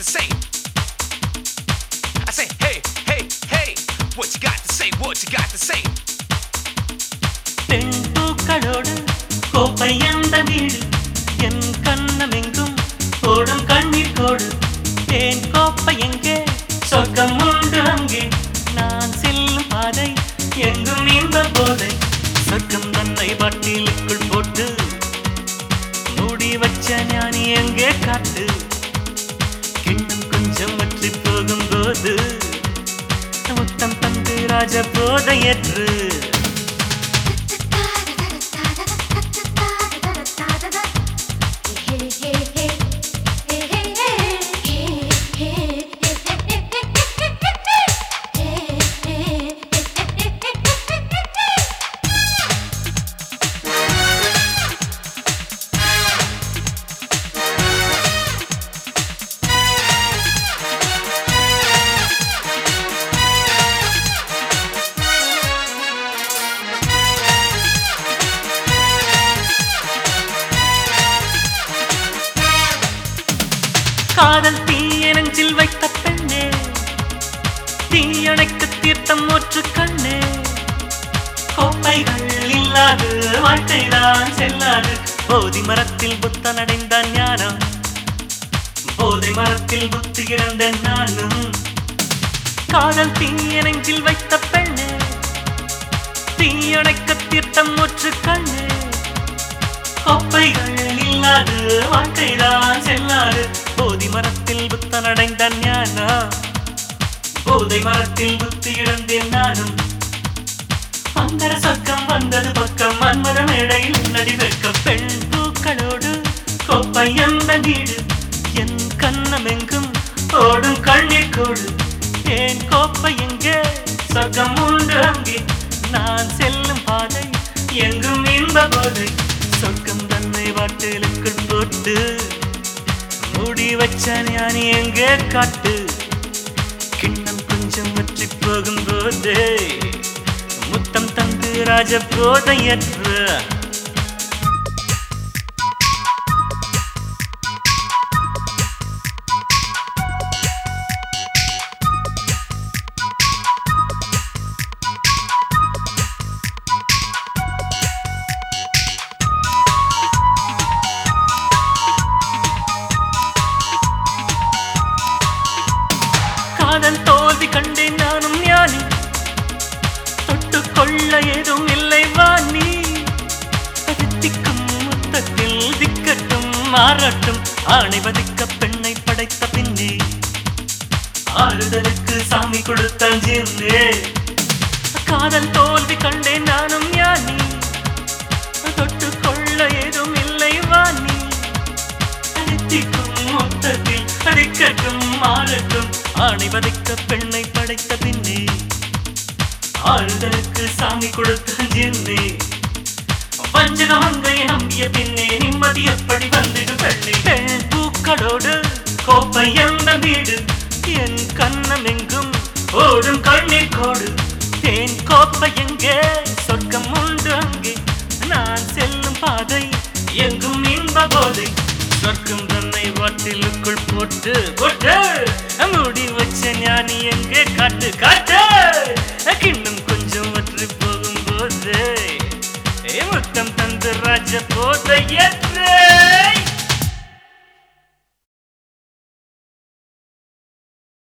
to say? I say, hey, hey, hey, what you got to say? What you got to say? பெண் பூக்களோடு கோப்பை எந்த வீடு என் கண்ணமெங்கும் ஓடும் கண்ணீர் கோடு தேன் கோப்பை எங்கே சொர்க்கம் உண்டு அங்கே நான் செல்லும் பாதை எங்கும் இந்த போதை சொர்க்கம் தன்னை பட்டியலுக்குள் போட்டு மூடி வச்ச ஞானி எங்கே காட்டு கிண்ணம் கொஞ்சம் வற்றி போகும்போது முத்தம் தந்து ராஜ போதையற்று காதல் தீய நெஞ்சில் வைத்த பெண்ணே தீயணைக்கு தீர்த்தம் ஒற்று கண்ணே கோப்பைகள் இல்லாது வாழ்க்கைதான் செல்லாது போதி மரத்தில் புத்தன் அடைந்தான் ஞானம் போதை மரத்தில் புத்தி இழந்தேன் நானும் காதல் தீய நெஞ்சில் வைத்த பெண்ணே தீயணைக்க தீர்த்தம் ஒற்று கண்ணே கொப்பைகள் இல்லாது வாழ்க்கைதான் செல்லாது போதி மரத்தில் புத்தன் அடைந்தான் ஞானா போதை மரத்தில் புத்தி இழந்தேன் நானும் மந்தர சொர்க்கம் வந்தது பக்கம் மன்மத மேடையில் நடி வைக்க பெண் பூக்களோடு கோப்பை எந்த வீடு என் கண்ணமெங்கும் ஓடும் கண்ணீர் கோடு ஏன் கோப்பை எங்கே சொர்க்கம் உண்டு அங்கே நான் செல்லும் பாதை எங்கும் இன்ப போதை சொர்க்கம் தன்னை வாட்டிலுக்குள் போட்டு மூடி வச்ச ஞானி எங்கே காட்டு கிண்ணம் கொஞ்சம் வற்றி போகும்போது முத்தம் தந்து ராஜ போதையற்ற காதல் தோல்வி கண்டேன் நானும் ஞானி தொட்டுக் கொள்ள ஏதும் இல்லை வாணி திக்கும் முத்தத்தில் திக்கட்டும் மாறட்டும் ஆணை வதிக்க பெண்ணை படைத்த பின்னே ஆறுதலுக்கு சாமி கொடுத்த ஜின்னே காதல் தோல்வி கண்டேன் நானும் ஞானி தொட்டுக் கொள்ள ஏதும் இல்லை வாணி அடித்திக்கும் மொத்தத்தில் அடிக்கட்டும் மாறட்டும் ஆணை வதைக்க பெண்ணை படைத்த பின்னே ஆறுதலுக்கு சாமி கொடுத்த ஜின்னே வஞ்சக மங்கை நம்பிய பின்னே நிம்மதி எப்படி வந்திடு பெண்ணே பெண் பூக்களோடு கோப்பை எந்த வீடு என் கண்ணம் எங்கும் ஓடும் கண்ணீர் கோடு தேன் கோப்பை எங்கே சொர்க்கம் உண்டு அங்கே நான் செல்லும் பாதை எங்கும் இன்ப போதை சொர்க்கம் தன்னை வாட்டிலுக்குள் போட்டு போட்டு மூடி வச்ச ஞானி எங்கே காட்டு காட்டு கிண்ணம் கொஞ்சம் வற்றி போகும்போது முத்தம் தந்து ராஜ போதையற்ற